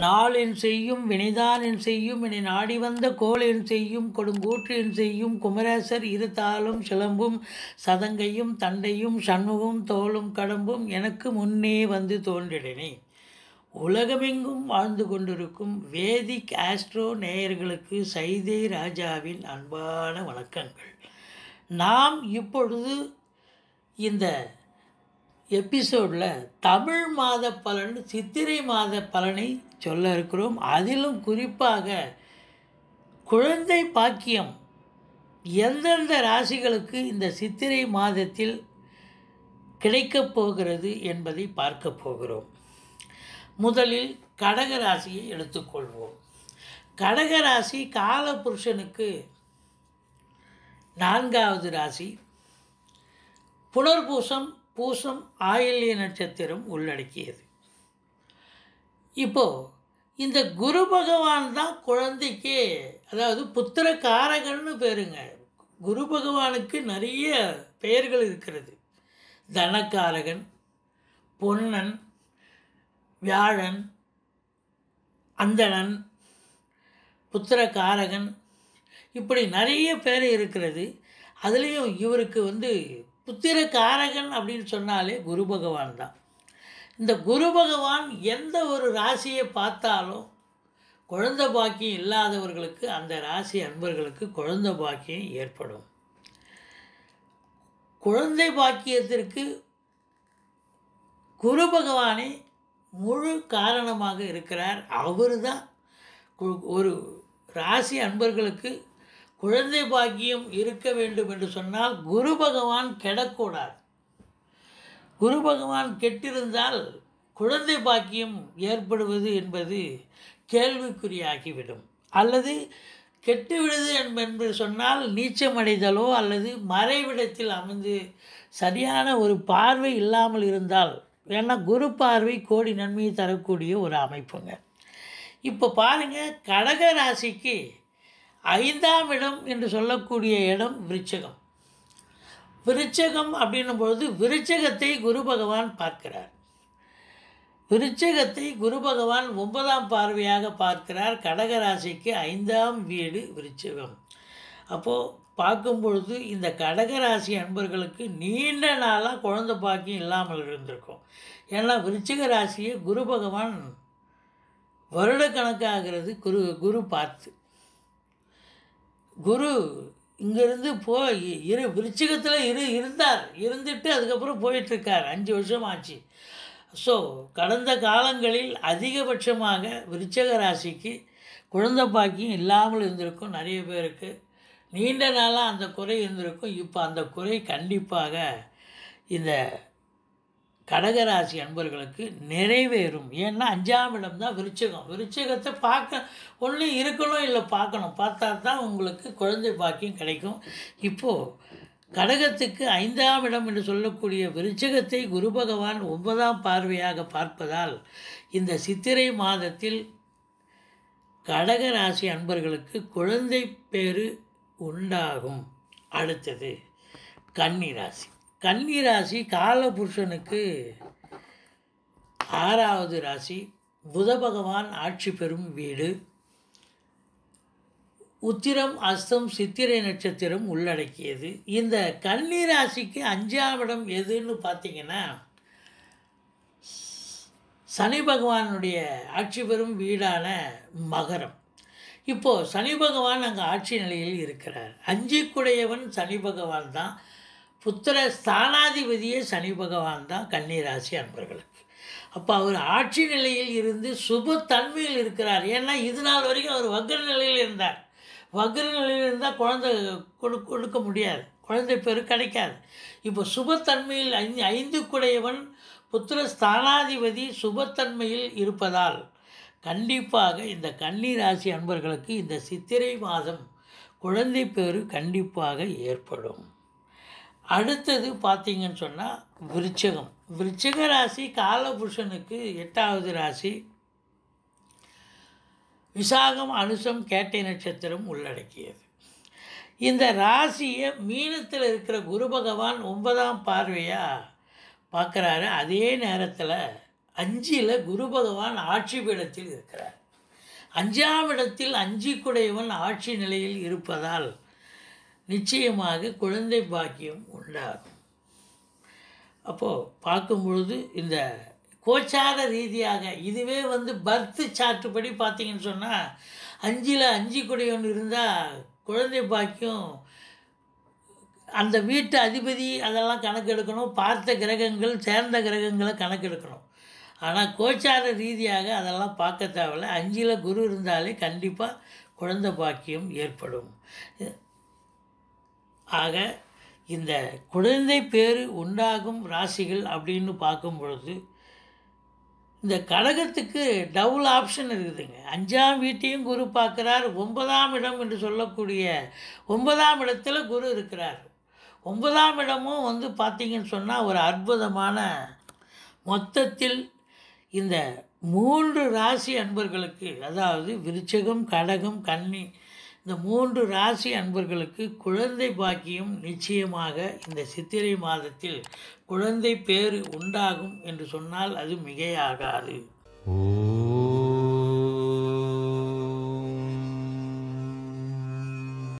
நாளென் செய்யும் வினைதானென் செய்யும் என நாடி வந்த கோளென் செய்யும் கொடுங்கூற்றென் செய்யும் குமரேசர் இருத்தாலும் சிலம்பும் சதங்கையும் தண்டையும் சண்முகம் தோளும் கடம்பும் எனக்கு முன்னே வந்து தோன்றிடனே உலகமெங்கும் வாழ்ந்து கொண்டிருக்கும் வேதிக் ஆஸ்ட்ரோ நேயர்களுக்கு சைதை ராஜாவின் அன்பான வணக்கங்கள் நாம் இப்பொழுது இந்த எபிசோடில் தமிழ் மாத பலன் சித்திரை மாத பலனை சொல்ல இருக்கிறோம் அதிலும் குறிப்பாக குழந்தை பாக்கியம் எந்தெந்த ராசிகளுக்கு இந்த சித்திரை மாதத்தில் கிடைக்கப் போகிறது என்பதை பார்க்க போகிறோம் முதலில் கடக ராசியை எடுத்துக்கொள்வோம் கடக ராசி காலபுருஷனுக்கு நான்காவது ராசி புனர்பூசம் பூசம் ஆயில்ய நட்சத்திரம் உள்ளடக்கியது இப்போ இந்த குரு பகவான் தான் குழந்தைக்கு அதாவது புத்திர காரகன்னு பேருங்க குரு பகவானுக்கு நிறைய பெயர்கள் இருக்கிறது தனக்காரகன் பொன்னன் வியாழன் அந்தணன் புத்திரகாரகன் இப்படி நிறைய பேர் இருக்கிறது அதுலேயும் இவருக்கு வந்து புத்திர காரகன் அப்படின்னு சொன்னாலே குரு பகவான் தான் இந்த குரு பகவான் எந்த ஒரு ராசியை பார்த்தாலும் குழந்த பாக்கியம் இல்லாதவர்களுக்கு அந்த ராசி அன்பர்களுக்கு குழந்த பாக்கியம் ஏற்படும் குழந்தை பாக்கியத்திற்கு குரு பகவானே முழு காரணமாக இருக்கிறார் அவர் தான் ஒரு ராசி அன்பர்களுக்கு குழந்தை பாக்கியம் இருக்க வேண்டும் என்று சொன்னால் குரு பகவான் கெடக்கூடாது குரு பகவான் கெட்டிருந்தால் குழந்தை பாக்கியம் ஏற்படுவது என்பது கேள்விக்குறியாகிவிடும் அல்லது கெட்டுவிடுது என்று சொன்னால் நீச்சமடைதலோ அல்லது மறைவிடத்தில் அமர்ந்து சரியான ஒரு பார்வை இல்லாமல் இருந்தால் ஏன்னா குரு பார்வை கோடி நன்மையை தரக்கூடிய ஒரு அமைப்புங்க இப்போ பாருங்கள் கடக ராசிக்கு ஐந்தாம் இடம் என்று சொல்லக்கூடிய இடம் விருச்சகம் விருச்சகம் அப்படின்னும் பொழுது விருச்சகத்தை குரு பகவான் பார்க்கிறார் விருச்சகத்தை குரு பகவான் ஒன்பதாம் பார்வையாக பார்க்கிறார் கடகராசிக்கு ஐந்தாம் வீடு விருச்சகம் அப்போது பார்க்கும் பொழுது இந்த கடகராசி அன்பர்களுக்கு நீண்ட நாளாக குழந்தை பாக்கியம் இல்லாமல் இருந்திருக்கும் ஏன்னா விருச்சிக ராசியை குரு பகவான் வருடக்கணக்காகிறது குரு குரு பார்த்து குரு இங்கேருந்து போ இரு விருச்சிகத்தில் இரு இருந்தார் இருந்துட்டு அதுக்கப்புறம் போயிட்டுருக்கார் அஞ்சு வருஷம் ஆச்சு ஸோ கடந்த காலங்களில் அதிகபட்சமாக விருச்சக ராசிக்கு குழந்தை பாக்கியம் இல்லாமல் இருந்திருக்கும் நிறைய பேருக்கு நீண்ட நாளாக அந்த குறை இருந்திருக்கும் இப்போ அந்த குறை கண்டிப்பாக இந்த கடகராசி அன்பர்களுக்கு நிறைவேறும் ஏன்னா அஞ்சாம் இடம் தான் விருச்சகம் விருச்சகத்தை பார்க்க ஒன்று இருக்கணும் இல்லை பார்க்கணும் பார்த்தா தான் உங்களுக்கு குழந்தை பாக்கியம் கிடைக்கும் இப்போது கடகத்துக்கு ஐந்தாம் இடம் என்று சொல்லக்கூடிய விருச்சகத்தை குரு பகவான் ஒன்பதாம் பார்வையாக பார்ப்பதால் இந்த சித்திரை மாதத்தில் கடகராசி அன்பர்களுக்கு குழந்தை பேரு உண்டாகும் அடுத்தது கன்னிராசி கன்னிராசி காலபுருஷனுக்கு ஆறாவது ராசி புத பகவான் ஆட்சி பெறும் வீடு உத்திரம் அஸ்தம் சித்திரை நட்சத்திரம் உள்ளடக்கியது இந்த கன்னிராசிக்கு அஞ்சாம் இடம் எதுன்னு பார்த்தீங்கன்னா சனி பகவானுடைய ஆட்சி பெறும் வீடான மகரம் இப்போது சனி பகவான் அங்கே ஆட்சி நிலையில் இருக்கிறார் அஞ்சிக்குடையவன் சனி பகவான் தான் புத்திர ஸ்தானாதிபதியே சனி பகவான் தான் கன்னிராசி அன்பர்களுக்கு அப்போ அவர் ஆட்சி நிலையில் இருந்து சுப தன்மையில் இருக்கிறார் ஏன்னா இது நாள் வரைக்கும் அவர் வக்ர நிலையில் இருந்தார் வக்ர நிலையில் இருந்தால் குழந்தை கொடு கொடுக்க முடியாது குழந்தை பெரு கிடைக்காது இப்போ சுபத்தன்மையில் ஐந்து ஐந்து குடையவன் புத்திர ஸ்தானாதிபதி சுபத்தன்மையில் இருப்பதால் கண்டிப்பாக இந்த கன்னி ராசி அன்பர்களுக்கு இந்த சித்திரை மாதம் குழந்தை பேரு கண்டிப்பாக ஏற்படும் அடுத்தது பார்த்தீங்கன்னு சொன்னால் விருச்சகம் விருச்சக ராசி காலபுருஷனுக்கு எட்டாவது ராசி விசாகம் அனுசம் கேட்டை நட்சத்திரம் உள்ளடக்கியது இந்த ராசியை மீனத்தில் இருக்கிற குரு பகவான் ஒன்பதாம் பார்வையாக பார்க்குறாரு அதே நேரத்தில் அஞ்சில் குரு பகவான் ஆட்சி பீடத்தில் இருக்கிறார் அஞ்சாம் இடத்தில் அஞ்சிக்குடையவன் ஆட்சி நிலையில் இருப்பதால் நிச்சயமாக குழந்தை பாக்கியம் உண்டாகும் அப்போது பார்க்கும் பொழுது இந்த கோச்சார ரீதியாக இதுவே வந்து பர்த்து சாட்டுப்படி பார்த்தீங்கன்னு சொன்னால் அஞ்சில் அஞ்சு குடையவன் இருந்தால் குழந்தை பாக்கியம் அந்த வீட்டு அதிபதி அதெல்லாம் கணக்கெடுக்கணும் பார்த்த கிரகங்கள் சேர்ந்த கிரகங்களை கணக்கெடுக்கணும் ஆனால் கோச்சார ரீதியாக அதெல்லாம் பார்க்க தேவையில்ல அஞ்சில் குரு இருந்தாலே கண்டிப்பாக குழந்தை பாக்கியம் ஏற்படும் ஆக இந்த குழந்தை பேரு உண்டாகும் ராசிகள் அப்படின்னு பார்க்கும் பொழுது இந்த கடகத்துக்கு டபுள் ஆப்ஷன் இருக்குதுங்க அஞ்சாம் வீட்டையும் குரு பார்க்குறார் ஒன்பதாம் இடம் என்று சொல்லக்கூடிய ஒன்பதாம் இடத்துல குரு இருக்கிறார் ஒன்பதாம் இடமும் வந்து பார்த்தீங்கன்னு சொன்னால் ஒரு அற்புதமான மொத்தத்தில் இந்த மூன்று ராசி அன்பர்களுக்கு அதாவது விருச்சகம் கடகம் கன்னி இந்த மூன்று ராசி அன்பர்களுக்கு குழந்தை பாக்கியம் நிச்சயமாக இந்த சித்திரை மாதத்தில் குழந்தை பேறு உண்டாகும் என்று சொன்னால் அது மிகையாகாது ஓம்